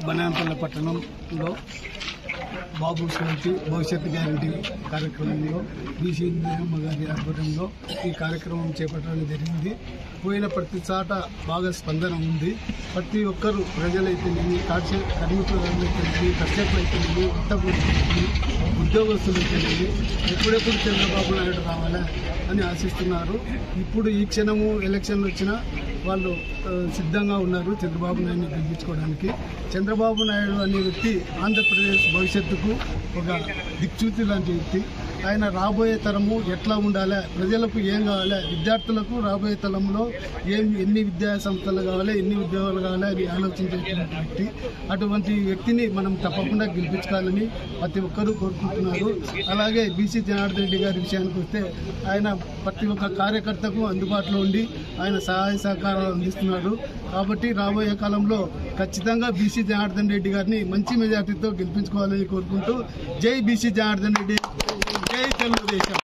బనాంపల్లి పట్టణంలో బాబు స్మృతి భవిష్యత్ గ్యారంటీ కార్యక్రమంలో బీసీ ఇందిరమ్మ గారి ఆధ్వర్యంలో ఈ కార్యక్రమం చేపట్టడం జరిగింది పోయిన ప్రతి చాట బాగా స్పందన ఉంది ప్రతి ఒక్కరు ప్రజలైతేనేమి కార్య కార్మికులైతేనేమి కర్షకులైతేనేమి వర్తకులైతేనేమి ఉద్యోగస్తులైతేనేమి ఎప్పుడెప్పుడు చంద్రబాబు నాయుడు రావాలా అని ఆశిస్తున్నారు ఇప్పుడు ఈ క్షణము ఎలక్షన్లు వచ్చినా వాళ్ళు ఆ, సిద్ధంగా ఉన్నారు చంద్రబాబు నాయుడిని గెలిపించుకోవడానికి చంద్రబాబు నాయుడు అనే వ్యక్తి ఆంధ్రప్రదేశ్ భవిష్యత్తుకు ఒక దిక్సూచి లాంటి వ్యక్తి ఆయన రాబోయే తరము ఎట్లా ఉండాలి ప్రజలకు ఏం కావాలి విద్యార్థులకు రాబోయే తరంలో ఏం ఎన్ని విద్యా సంస్థలు కావాలి ఎన్ని ఉద్యోగాలు కావాలి అని ఆలోచించేటువంటి వ్యక్తి అటువంటి వ్యక్తిని మనం తప్పకుండా గెలిపించుకోవాలని ప్రతి ఒక్కరూ కోరుకుంటున్నారు అలాగే బీసీ జనార్దన్ రెడ్డి గారి విషయానికి వస్తే ఆయన ప్రతి ఒక్క కార్యకర్తకు అందుబాటులో ఉండి ఆయన సహాయ సహకారాలు అందిస్తున్నాడు కాబట్టి రాబోయే కాలంలో ఖచ్చితంగా బీసీ జనార్దన్ రెడ్డి గారిని మంచి మెజార్టీతో గెలిపించుకోవాలని కోరుకుంటూ జై బీసీ జనార్దన్ రెడ్డి జై తెలుగుదేశం